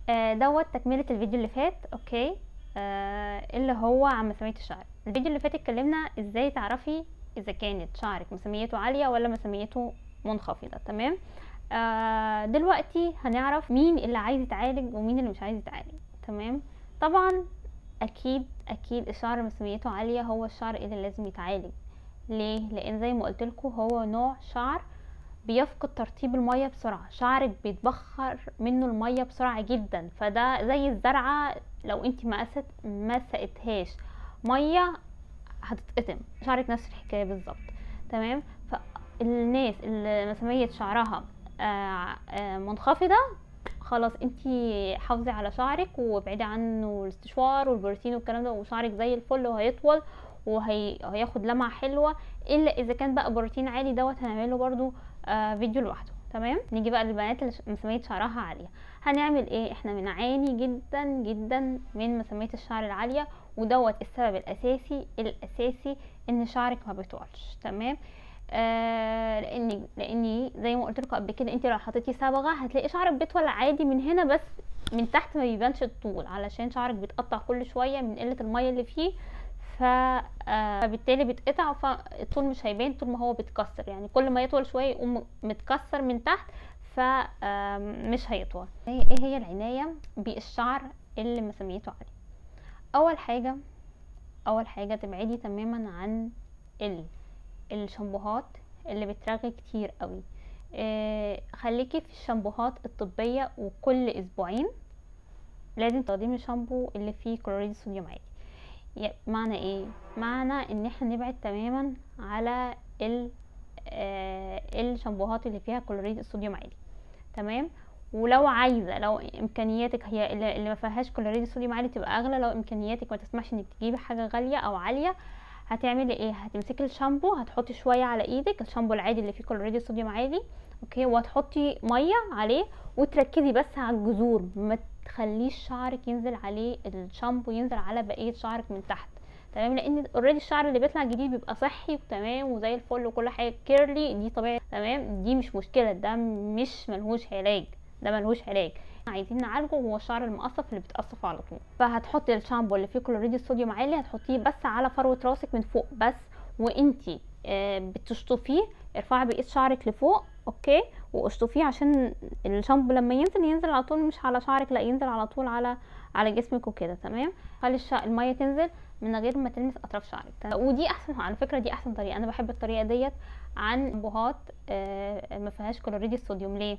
آه دوت تكملة الفيديو اللي فات اوكي آه اللي هو عن مسامية الشعر الفيديو اللي فات اتكلمنا ازاي تعرفي اذا كانت شعرك مساميته عالية ولا مساميته منخفضة تمام آه دلوقتي هنعرف مين اللي عايز يتعالج ومين اللي مش عايز يتعالج تمام طبعا اكيد اكيد الشعر مساميته عالية هو الشعر اللي لازم يتعالج ليه لان زي ما قلت لكم هو نوع شعر بيفقد ترطيب المية بسرعة شعرك بيتبخر منه المية بسرعة جدا فده زي الزرعة لو انت ما أست ما سقتهاش مية هتتقطم شعرك نفس الحكاية بالظبط تمام فالناس اللي مسامية شعرها آه آه منخفضة خلاص انتي حافظي على شعرك وابعدي عنه الاستشوار والبروتين والكلام ده وشعرك زي الفل وهيطول وهياخد لمعة حلوة الا اذا كان بقى بروتين عالي دوت هنعمله برضو آه فيديو لوحده تمام نيجي بقى للبنات اللي مسامية شعرها عالية هنعمل ايه احنا بنعاني جدا جدا من مسامية الشعر العالية ودوت السبب الاساسي الاساسي ان شعرك ما بيطولش تمام آه لاني لاني زي ما قلت لكم قبل كده انت لو حطيتي صبغه هتلاقي شعرك بيطول عادي من هنا بس من تحت ما بيبانش الطول علشان شعرك بيتقطع كل شويه من قله الميه اللي فيه فبالتالي بيتقطع فالطول مش هيبان طول ما هو بيتكسر يعني كل ما يطول شويه يقوم متكسر من تحت فمش هيطول ايه هي العنايه بالشعر اللي مساميته عاليه اول حاجه اول حاجه تبعدي تماما عن ال الشامبوهات اللي بترغي كتير قوي إيه خليكي في الشامبوهات الطبيه وكل اسبوعين لازم تستخدمي شامبو اللي فيه كلوريد صوديوم عالي معنى ايه معنى ان احنا نبعد تماما على ال آه الشامبوهات اللي فيها كلوريد الصوديوم عالي تمام ولو عايزه لو امكانياتك هي اللي ما فيهاش كلوريد الصوديوم عالي تبقى اغلى لو امكانياتك ما تسمحش انك تجيبي حاجه غاليه او عاليه هتعملي ايه هتمسكي الشامبو هتحطي شويه على ايدك الشامبو العادي اللي فيه كلوريد الصوديوم عالي اوكي وهتحطي ميه عليه وتركزي بس على الجذور ما تخليش شعرك ينزل عليه الشامبو ينزل على بقيه شعرك من تحت تمام لان اوريدي الشعر اللي بيطلع جديد بيبقى صحي وتمام وزي الفل وكل حاجه كيرلي دي طبيعي تمام دي مش مشكله ده مش ملهوش علاج ده ملهوش علاج عايزين نعالجه هو الشعر المقصف اللي بيتقصف على طول فهتحطي الشامبو اللي فيه كلوريد الصوديوم عالي هتحطيه بس على فروه راسك من فوق بس وانتي آه بتشطفيه ارفعي بقيه شعرك لفوق اوكي واشطفيه عشان الشامبو لما ينزل ينزل على طول مش على شعرك لا ينزل على طول على على جسمك وكده تمام خلي الميه تنزل من غير ما تلمس اطراف شعرك ودي احسن على فكره دي احسن طريقه انا بحب الطريقه ديت عن شامبوهات آه ما فيهاش كلوريد الصوديوم ليه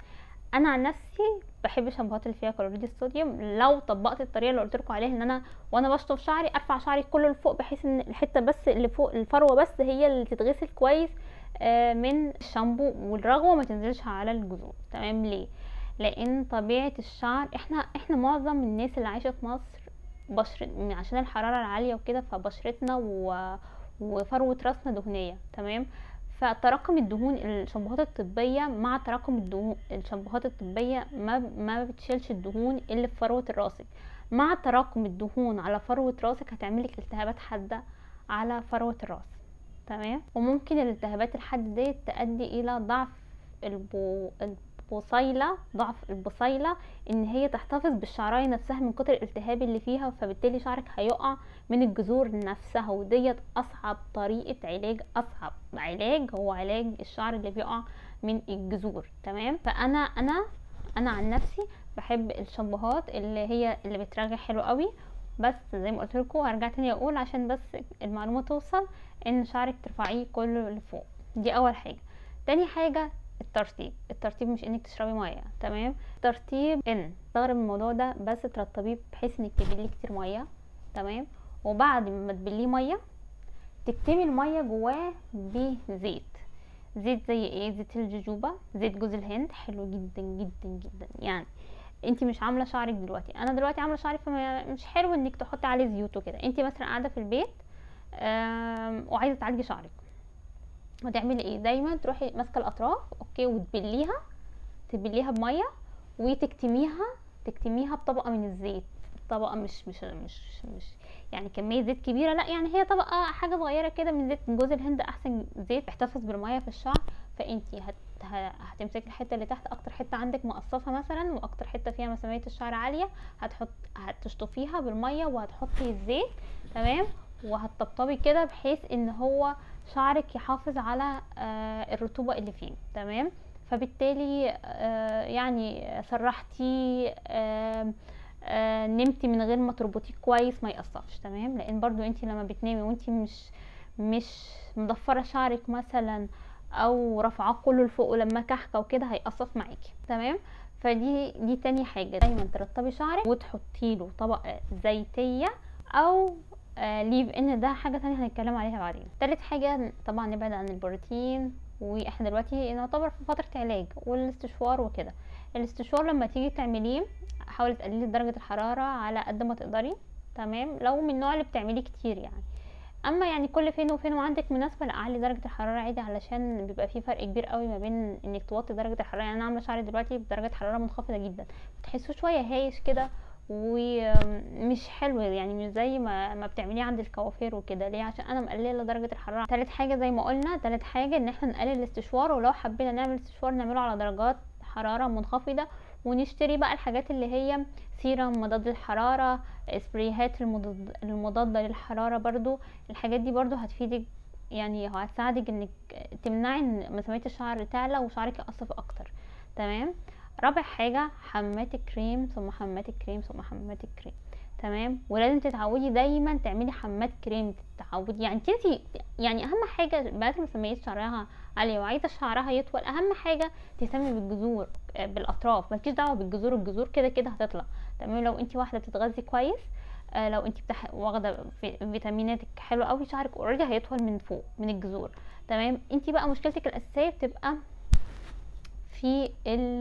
انا عن نفسي بحب الشامبوهات اللي فيها كلوريد الصوديوم لو طبقت الطريقه اللي قلت لكم عليها ان انا وانا بشطف شعري ارفع شعري كله لفوق بحيث ان الحته بس اللي فوق الفروه بس هي اللي تتغسل كويس آه من الشامبو والرغوه ما تنزلش على الجذور تمام ليه لان طبيعه الشعر احنا احنا معظم الناس اللي عايشه في مصر بشرة عشان الحراره العاليه وكده فبشرتنا و... وفروه راسنا دهنيه تمام فتراكم الدهون الشامبوهات الطبيه مع تراكم الدهون الشامبوهات الطبيه ما ما بتشيلش الدهون اللي في فروه راسك مع تراكم الدهون على فروه راسك هتعملك التهابات حاده على فروه الراس تمام وممكن الالتهابات الحاده ديت تؤدي الى ضعف البو... البصيله ضعف البصيله ان هي تحتفظ بالشعرايه نفسها من كتر الالتهاب اللي فيها فبالتالي شعرك هيقع من الجذور نفسها وديت اصعب طريقه علاج اصعب علاج هو علاج الشعر اللي بيقع من الجذور تمام فانا انا انا عن نفسي بحب الشامبوهات اللي هي اللي بترغي حلو قوي بس زي ما قلت لكم هرجع تاني اقول عشان بس المعلومه توصل ان شعرك ترفعيه كله لفوق دي اول حاجه تاني حاجه الترطيب الترطيب مش انك تشربي ميه تمام ترطيب ان استغرب الموضوع ده بس ترطبيه بحيث انك تبليه كتير ميه تمام وبعد ما تبليه ميه تكتمي الميه جواه بزيت زيت زي ايه زيت الجوجوبا زيت جوز الهند حلو جدا جدا جدا يعني انت مش عامله شعرك دلوقتي انا دلوقتي عامله شعري فمش حلو انك تحطي عليه زيوت وكده انت مثلا قاعده في البيت وعايزه تعالجي شعرك هتعملي ايه دايما تروحي ماسكه الاطراف اوكي وتبليها تبليها بميه وتكتميها تكتميها بطبقه من الزيت طبقه مش مش مش مش يعني كميه زيت كبيره لا يعني هي طبقه حاجه صغيره كده من زيت جوز الهند احسن زيت بيحتفظ بالميه في الشعر فانتي هت ه- هتمسكي الحته اللي تحت اكتر حته عندك مقصفه مثلا واكتر حته فيها مساميه الشعر عاليه هتحط هتشطفيها بالميه وهتحطي الزيت تمام وهتطبطبي كده بحيث ان هو شعرك يحافظ على آه، الرطوبه اللي فيه تمام فبالتالي آه، يعني سرحتي آم، آه، نمتي من غير ما تربطيه كويس ما يقصفش تمام لان برضو انت لما بتنامي وانت مش مش مضفره شعرك مثلا او رافعاه كله لفوق ولما كحكه وكده هيقصف معاكي تمام فدي دي تاني حاجه دايما ترطبي شعرك وتحطي له طبقه زيتيه او آه ليف ان ده حاجه تانية هنتكلم عليها بعدين تالت حاجه طبعا نبعد عن البروتين واحنا دلوقتي نعتبر في فتره علاج والاستشوار وكده الاستشوار لما تيجي تعمليه حاولي تقللي درجه الحراره على قد ما تقدري تمام لو من النوع اللي بتعمليه كتير يعني اما يعني كل فين وفين وعندك مناسبه لا اعلي درجه الحراره عادي علشان بيبقى في فرق كبير قوي ما بين انك توطي درجه الحراره يعني انا عامله شعري دلوقتي بدرجه حراره منخفضه جدا بتحسوه شويه هايش كده ومش حلو يعني مش زي ما ما بتعمليه عند الكوافير وكده ليه عشان انا مقلله درجه الحراره تالت حاجه زي ما قلنا تالت حاجه ان احنا نقلل الاستشوار ولو حبينا نعمل استشوار نعمله على درجات حراره منخفضه ونشتري بقى الحاجات اللي هي سيرم مضاد للحراره سبريهات المضاد المضاده للحراره برضو الحاجات دي برضو هتفيدك يعني هتساعدك انك تمنعي ان مسامات الشعر تعلى وشعرك يقصف اكتر تمام رابع حاجة حمامات الكريم ثم حمامات الكريم ثم حمامات الكريم تمام ولازم تتعودي دايما تعملي حمامات كريم تتعودي يعني تنسي يعني اهم حاجه البنات اللي مسميات شعرها عاليه وعايزه شعرها يطول اهم حاجه تهتمي بالجذور آه، بالاطراف مالكيش دعوه بالجذور الجذور كده كده هتطلع تمام لو انت واحده بتتغذي كويس آه، لو انت بتح... واخده في- فيتاميناتك حلوه قوي شعرك اوريدي هيطول من فوق من الجذور تمام انت بقى مشكلتك الاساسيه بتبقى في ال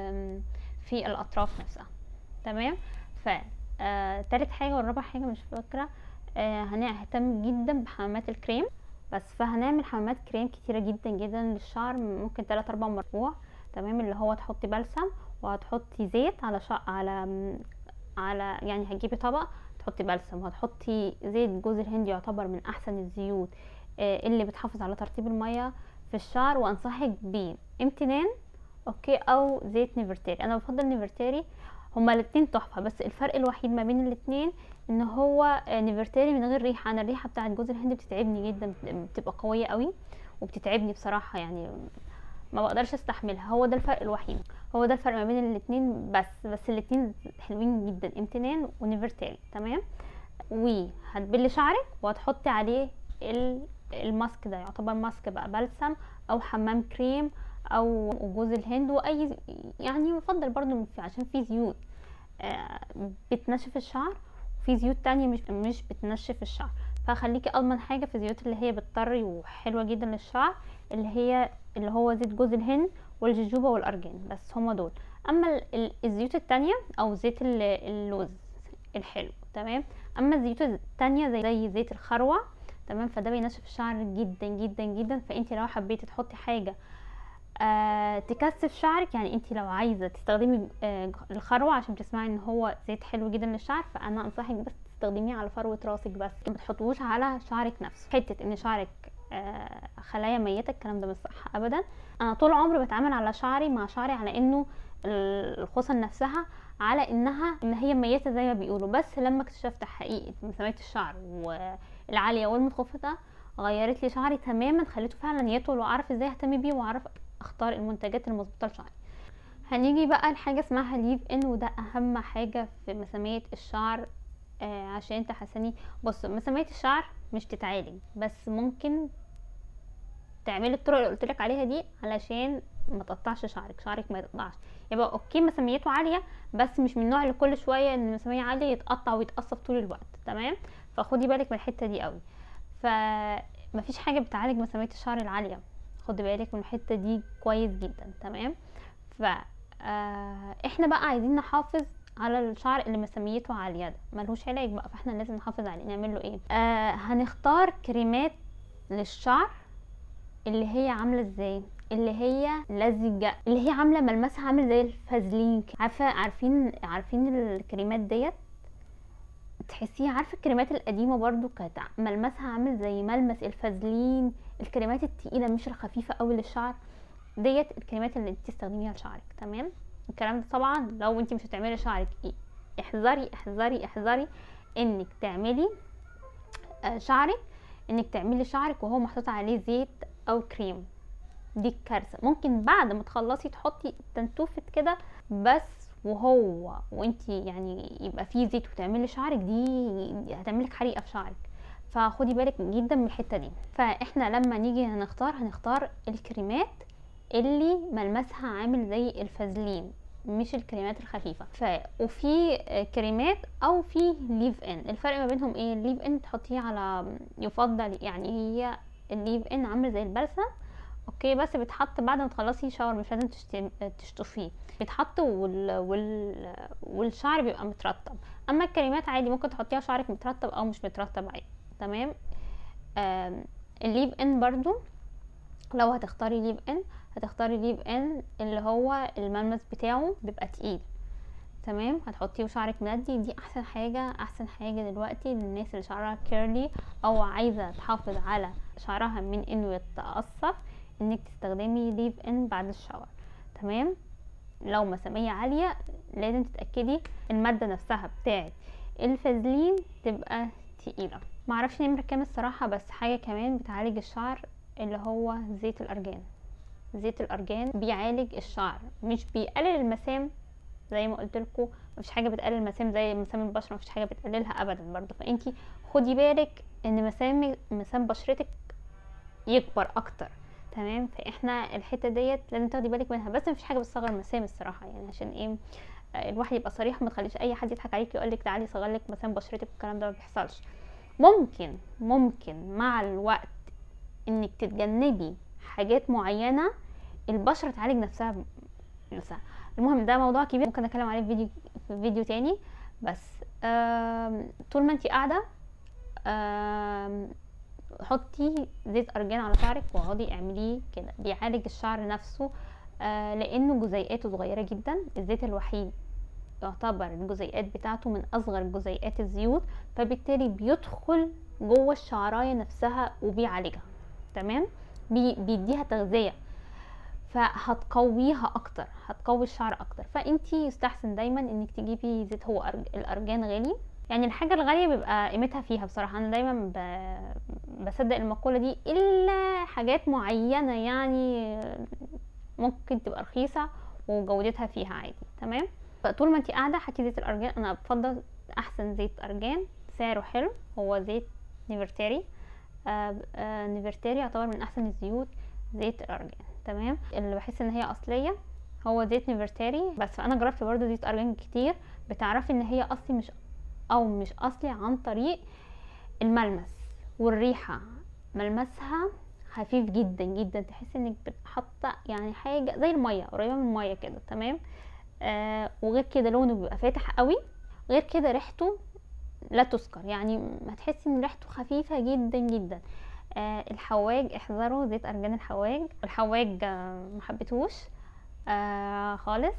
في الاطراف نفسها تمام ف آه، تالت حاجه والرابع حاجه مش فاكره آه، هنهتم جدا بحمامات الكريم بس فهنعمل حمامات كريم كتيره جدا جدا للشعر ممكن تلات اربع مرات تمام اللي هو تحطي بلسم وهتحطي زيت على شع... على على يعني هتجيبي طبق تحطي بلسم وهتحطي زيت جوز الهند يعتبر من احسن الزيوت آه، اللي بتحافظ على ترطيب الميه في الشعر وانصحك بيه امتنان اوكي او زيت نيفرتاري انا بفضل نيفرتاري هما الاتنين تحفه بس الفرق الوحيد ما بين الاتنين ان هو آه، نيفرتاري من غير ريحه انا الريحه بتاعه جوز الهند بتتعبني جدا بتبقى قويه قوي وبتتعبني بصراحه يعني ما بقدرش استحملها هو ده الفرق الوحيد هو ده الفرق ما بين الاتنين بس بس الاتنين حلوين جدا امتنان ونيفرتاري تمام وهتبلي شعرك وهتحطي عليه ال- الماسك ده يعتبر ماسك بقى بلسم او حمام كريم او جوز الهند واي يعني يفضل برضو في- عشان في زيوت آه، بتنشف الشعر وفي زيوت تانية مش مش بتنشف الشعر فخليكي اضمن حاجه في الزيوت اللي هي بتطري وحلوه جدا للشعر اللي هي اللي هو زيت جوز الهند والجوجوبا والارجان بس هما دول اما ال- ال- الزيوت التانية او زيت ال- اللوز الحلو تمام اما الزيوت التانية زي, زي زيت الخروع تمام فده بينشف الشعر جدا جدا جدا فانت لو حبيتي تحطي حاجه آه تكثف شعرك يعني انت لو عايزه تستخدمي آه الخروع عشان تسمعي ان هو زيت حلو جدا للشعر فانا انصحك بس تستخدميه على فروه راسك بس ما تحطوش على شعرك نفسه حته ان شعرك آه خلايا ميته الكلام ده مش صح ابدا انا طول عمري بتعامل على شعري مع شعري على انه الخصل نفسها على انها ان هي ميته زي ما بيقولوا بس لما اكتشفت حقيقه مسامات الشعر والعاليه والمنخفضه غيرت لي شعري تماما خليته فعلا يطول واعرف ازاي اهتم بيه واعرف اختار المنتجات المظبوطه لشعري هنيجي بقى لحاجه اسمها ليف ان وده اهم حاجه في مسامات الشعر آه عشان تحسني بص مسامات الشعر مش تتعالج بس ممكن تعملي الطرق اللي قلت لك عليها دي علشان ما تقطعش شعرك شعرك ما يتقطعش يبقى اوكي مساميته عاليه بس مش من النوع اللي كل شويه ان المساميه عاليه يتقطع ويتقصف طول الوقت تمام فخدي بالك من الحته دي قوي فمفيش حاجه بتعالج مساميه الشعر العاليه خدي بالك من الحته دي كويس جدا تمام ف آه احنا بقى عايزين نحافظ على الشعر اللي مساميته عاليه ده ملهوش علاج بقى فاحنا لازم نحافظ عليه نعمل له ايه آه هنختار كريمات للشعر اللي هي عامله ازاي اللي هي لزجه اللي هي عامله ملمسها عامل زي الفازلين كده. عارفه عارفين عارفين الكريمات ديت تحسيها عارفه الكريمات القديمه برضو كانت ملمسها عامل زي ملمس الفازلين الكريمات التقيله مش الخفيفه قوي للشعر ديت الكريمات اللي انت تستخدميها لشعرك تمام الكلام ده طبعا لو انت مش هتعملي شعرك إيه؟ احذري احذري احذري انك تعملي آه، شعرك انك تعملي شعرك وهو محطوط عليه زيت او كريم دي كارثه ممكن بعد ما تخلصي تحطي تنتوفه كده بس وهو وانت يعني يبقى فيه زيت وتعملي شعرك دي هتعملك حريقه في شعرك فخدي بالك جدا من الحته دي فاحنا لما نيجي هنختار هنختار الكريمات اللي ملمسها عامل زي الفازلين مش الكريمات الخفيفه ف وفي كريمات او في ليف ان الفرق ما بينهم ايه الليف ان تحطيه على يفضل يعني هي الليف ان عامل زي البلسم اوكي بس بيتحط بعد ما تخلصي شاور مش لازم تشت- تشطفيه بيتحط وال... وال... والشعر بيبقى مترطب اما الكريمات عادي ممكن تحطيها شعرك مترطب او مش مترطب عادي تمام آم، الليف ان برضو لو هتختاري ليف ان هتختاري ليف ان اللي هو الملمس بتاعه بيبقى تقيل تمام هتحطيه وشعرك مندي دي احسن حاجه احسن حاجه دلوقتي للناس اللي شعرها كيرلي او عايزه تحافظ على شعرها من انه يتقصف انك تستخدمي ليف ان بعد الشاور تمام لو مسامية عالية لازم تتأكدي المادة نفسها بتاعت الفازلين تبقى تقيلة معرفش نمرة كام الصراحة بس حاجة كمان بتعالج الشعر اللي هو زيت الأرجان زيت الأرجان بيعالج الشعر مش بيقلل المسام زي ما قلت لكم مفيش حاجه بتقلل المسام زي مسام البشره مفيش حاجه بتقللها ابدا برضه فانتي خدي بالك ان مسام مسام بشرتك يكبر اكتر تمام فاحنا الحته ديت لازم تاخدي بالك منها بس مفيش حاجه بتصغر مسام الصراحه يعني عشان ايه آه، الواحد يبقى صريح ما تخليش اي حد يضحك عليك يقول لك تعالي صغر لك مسام بشرتك الكلام ده ما بيحصلش ممكن ممكن مع الوقت انك تتجنبي حاجات معينه البشره تعالج نفسها نفسها المهم ده موضوع كبير ممكن اتكلم عليه في فيديو في فيديو تاني بس آم، طول ما انت قاعده آم، حطي زيت ارجان على شعرك واقعدي اعمليه كده بيعالج الشعر نفسه آه، لانه جزيئاته صغيره جدا الزيت الوحيد يعتبر الجزيئات بتاعته من اصغر جزيئات الزيوت فبالتالي بيدخل جوه الشعرايه نفسها وبيعالجها تمام بي بيديها تغذيه فهتقويها اكتر هتقوي الشعر اكتر فانتي يستحسن دايما انك تجيبي زيت هو أرج- الارجان غالي يعني الحاجه الغاليه بيبقى قيمتها فيها بصراحه انا دايما ب... بصدق المقوله دي الا حاجات معينه يعني ممكن تبقى رخيصه وجودتها فيها عادي تمام فطول ما انت قاعده حطي زيت الارجان انا بفضل احسن زيت ارجان سعره حلو هو زيت نيفرتاري آه آه نيفرتاري يعتبر من احسن الزيوت زيت الارجان تمام اللي بحس ان هي اصليه هو زيت نيفرتاري بس فانا جربت برضو زيت ارجان كتير بتعرفي ان هي اصلي مش او مش اصلي عن طريق الملمس والريحه ملمسها خفيف جدا جدا تحس انك بتحط يعني حاجه زي الميه قريبه من الميه كده تمام آه وغير كده لونه بيبقى فاتح قوي غير كده ريحته لا تذكر يعني هتحسي ان ريحته خفيفه جدا جدا آه الحواج احذروا زيت ارجان الحواج الحواج آه محبتهوش آه خالص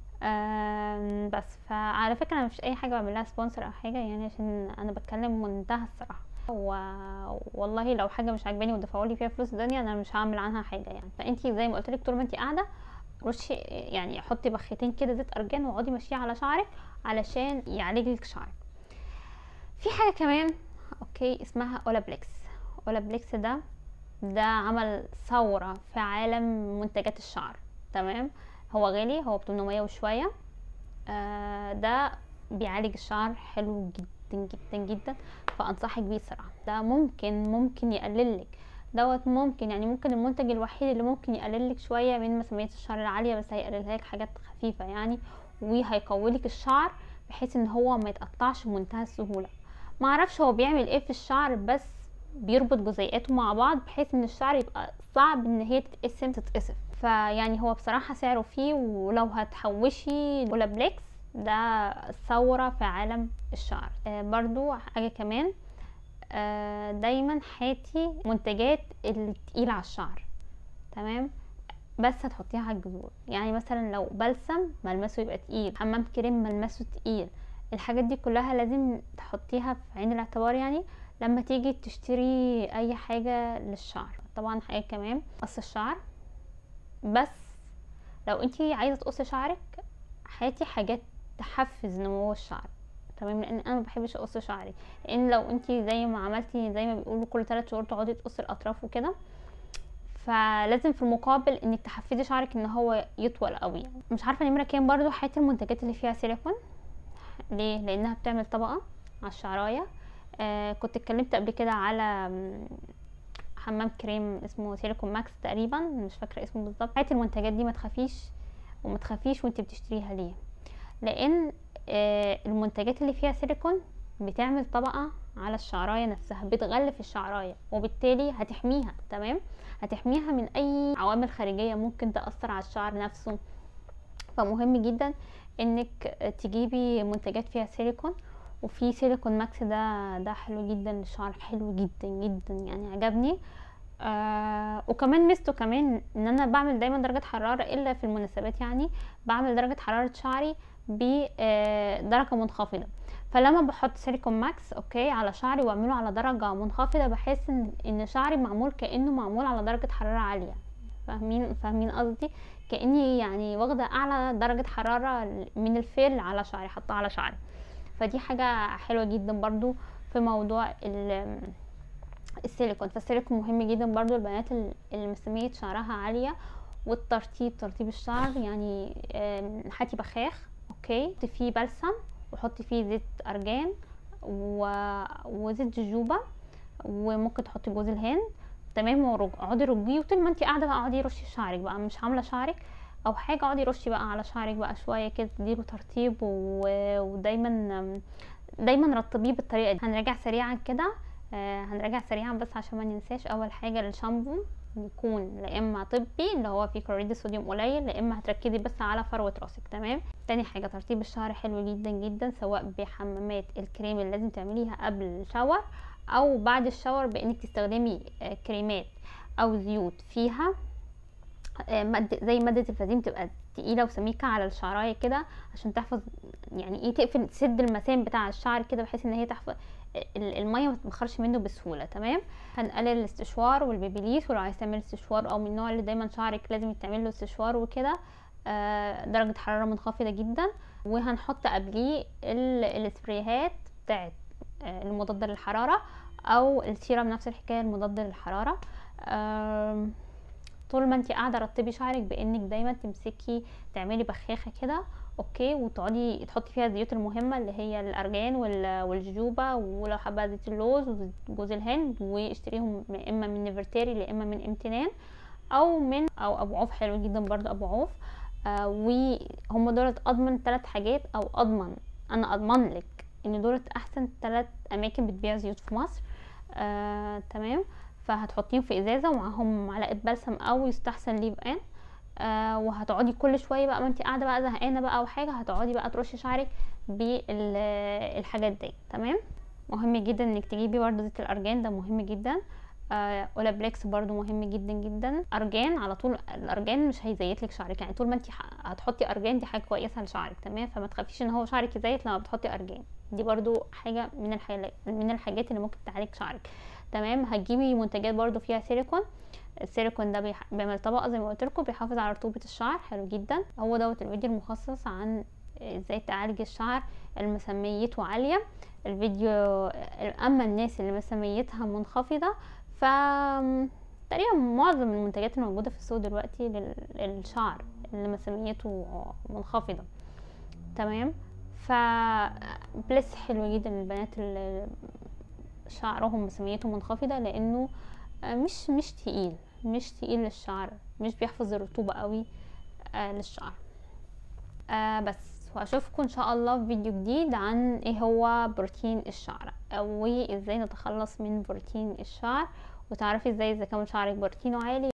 آه بس فعلى فكره انا مفيش اي حاجه بعملها سبونسر او حاجه يعني عشان انا بتكلم منتهى الصراحه و... والله لو حاجه مش عاجباني ودفعوا لي فيها فلوس الدنيا انا مش هعمل عنها حاجه يعني فانتي زي ما قلت لك طول ما انتي قاعده رشي يعني حطي بختين كده زيت ارجان واقعدي ماشيه على شعرك علشان يعالج لك شعرك في حاجه كمان اوكي اسمها اولابليكس اولابليكس ده ده عمل ثوره في عالم منتجات الشعر تمام هو غالي هو ب 800 وشويه آه ده بيعالج الشعر حلو جدا جدا جدا فانصحك بيه الصراحه ده ممكن ممكن يقللك دوت ممكن يعني ممكن المنتج الوحيد اللي ممكن يقللك شويه من مساميات الشعر العاليه بس هيقللها لك حاجات خفيفه يعني وهيقوي لك الشعر بحيث ان هو ما يتقطعش بمنتهى السهوله ما اعرفش هو بيعمل ايه في الشعر بس بيربط جزيئاته مع بعض بحيث ان الشعر يبقى صعب ان هي تتقسم تتقصف فيعني هو بصراحه سعره فيه ولو هتحوشي اولابليكس ده ثوره في عالم الشعر آه برضو حاجه كمان آه دايما حاتي منتجات التقيلة على الشعر تمام بس هتحطيها على الجذور يعني مثلا لو بلسم ملمسه يبقى تقيل حمام كريم ملمسه تقيل الحاجات دي كلها لازم تحطيها في عين الاعتبار يعني لما تيجي تشتري اي حاجة للشعر طبعا حاجة كمان قص الشعر بس لو انتي عايزه تقصي شعرك هاتي حاجات تحفز نمو الشعر تمام لان انا ما بحبش اقص شعري لان لو انتي زي ما عملتي زي ما بيقولوا كل ثلاث شهور تقعدي تقصي الاطراف وكده فلازم في المقابل انك تحفزي شعرك ان هو يطول قوي يعني. مش عارفه نمره كام برضو حياه المنتجات اللي فيها سيليكون ليه لانها بتعمل طبقه على الشعرايه آه كنت اتكلمت قبل كده على م، حمام كريم اسمه سيليكون ماكس تقريبا مش فاكره اسمه بالظبط حياه المنتجات دي ما تخافيش وما تخافيش وانت بتشتريها ليه لان آه المنتجات اللي فيها سيليكون بتعمل طبقه على الشعرايه نفسها بتغلف الشعرايه وبالتالي هتحميها تمام هتحميها من اي عوامل خارجيه ممكن تاثر على الشعر نفسه فمهم جدا انك تجيبي منتجات فيها سيليكون وفي سيليكون ماكس ده ده حلو جدا للشعر حلو جدا جدا يعني عجبني آه وكمان ميزته كمان ان انا بعمل دايما درجه حراره الا في المناسبات يعني بعمل درجه حراره شعري بدرجه منخفضه فلما بحط سيليكون ماكس اوكي على شعري واعمله على درجه منخفضه بحس ان ان شعري معمول كانه معمول على درجه حراره عاليه فاهمين فاهمين قصدي كاني يعني واخده اعلى درجه حراره من الفيل على شعري حاطاه على شعري فدي حاجه حلوه جدا برضو في موضوع ال- السيليكون فالسيليكون مهم جدا برضو البنات ال- اللي مسمية شعرها عالية والترطيب ترطيب الشعر يعني آم، هاتي بخاخ اوكي حطي فيه بلسم وحطي فيه زيت ارجان و... وزيت جوجوبا وممكن تحطي جوز الهند تمام ورج- اقعدي رجيه وطول ما انت قاعده بقى اقعدي رشي شعرك بقى مش عامله شعرك او حاجه اقعدي رشي بقى على شعرك بقى شويه كده تديله ترطيب و... ودايما دايما رطبيه بالطريقه دي هنراجع سريعا كده آه هنراجع سريعا بس عشان ما ننساش اول حاجه الشامبو يكون لا اما طبي اللي هو فيه كلوريد الصوديوم قليل لا اما هتركزي بس على فروه راسك تمام تاني حاجه ترطيب الشعر حلو جدا جدا سواء بحمامات الكريم اللي لازم تعمليها قبل الشاور او بعد الشاور بانك تستخدمي آه، كريمات او زيوت فيها آه، مادة زي مادة الفازين تبقى تقيلة وسميكة على الشعراية كده عشان تحفظ يعني ايه تقفل تسد المسام بتاع الشعر كده بحيث ان هي تحفظ ال- المية ما تتبخرش منه بسهولة تمام هنقلل الاستشوار والبيبيليس ولو عايز تعمل استشوار او من النوع اللي دايما شعرك لازم يتعمل له استشوار وكده آه، درجة حرارة منخفضة جدا وهنحط قبليه ال- السبريهات بتاعت آه، المضادة للحرارة او السيرم نفس الحكاية المضاد للحرارة آم، طول ما انت قاعده رطبي شعرك بانك دايما تمسكي تعملي بخاخه كده اوكي وتقعدي تحطي فيها الزيوت المهمه اللي هي الارجان وال- والجوجوبا ولو حابه زيت اللوز وجوز الهند واشتريهم يا اما من نيفرتاري يا اما من امتنان او من او ابو عوف حلو جدا برضو ابو عوف آه وهم دولت اضمن ثلاث حاجات او اضمن انا اضمن لك ان دولت احسن ثلاث اماكن بتبيع زيوت في مصر آه تمام فهتحطيهم في ازازه ومعاهم معلقه بلسم او يستحسن ليف ان آه وهتقعدي كل شويه بقى ما انت قاعده بقى زهقانه بقى او حاجه هتقعدي بقى ترشي شعرك بالحاجات دي تمام مهم جدا انك تجيبي برضه زيت الارجان ده مهم جدا آه اولابليكس برضو مهم جدا جدا ارجان على طول الارجان مش هيزيت لك شعرك يعني طول ما انت ح- هتحطي ارجان دي حاجه كويسه لشعرك تمام فما تخافيش ان هو شعرك يزيت لما بتحطي ارجان دي برضو حاجه من الحاجات من الحاجات اللي ممكن تعالج شعرك تمام هتجيبي منتجات برضو فيها سيليكون السيليكون ده بيح- بيعمل طبقه زي ما قلت لكم بيحافظ على رطوبه الشعر حلو جدا هو دوت الفيديو المخصص عن ازاي تعالج الشعر المسميته عاليه الفيديو اما الناس اللي مسميتها منخفضه ف تقريبا معظم المنتجات الموجوده في السوق دلوقتي لل- للشعر اللي مسميته منخفضه تمام ف بلس حلو جدا للبنات اللي شعرهم مسميته منخفضه لانه مش مش تقيل مش تقيل للشعر مش بيحفظ الرطوبه قوي آه، للشعر آه بس واشوفكم ان شاء الله في فيديو جديد عن ايه هو بروتين الشعر او ازاي نتخلص من بروتين الشعر وتعرفي ازاي اذا كان شعرك بروتينه عالي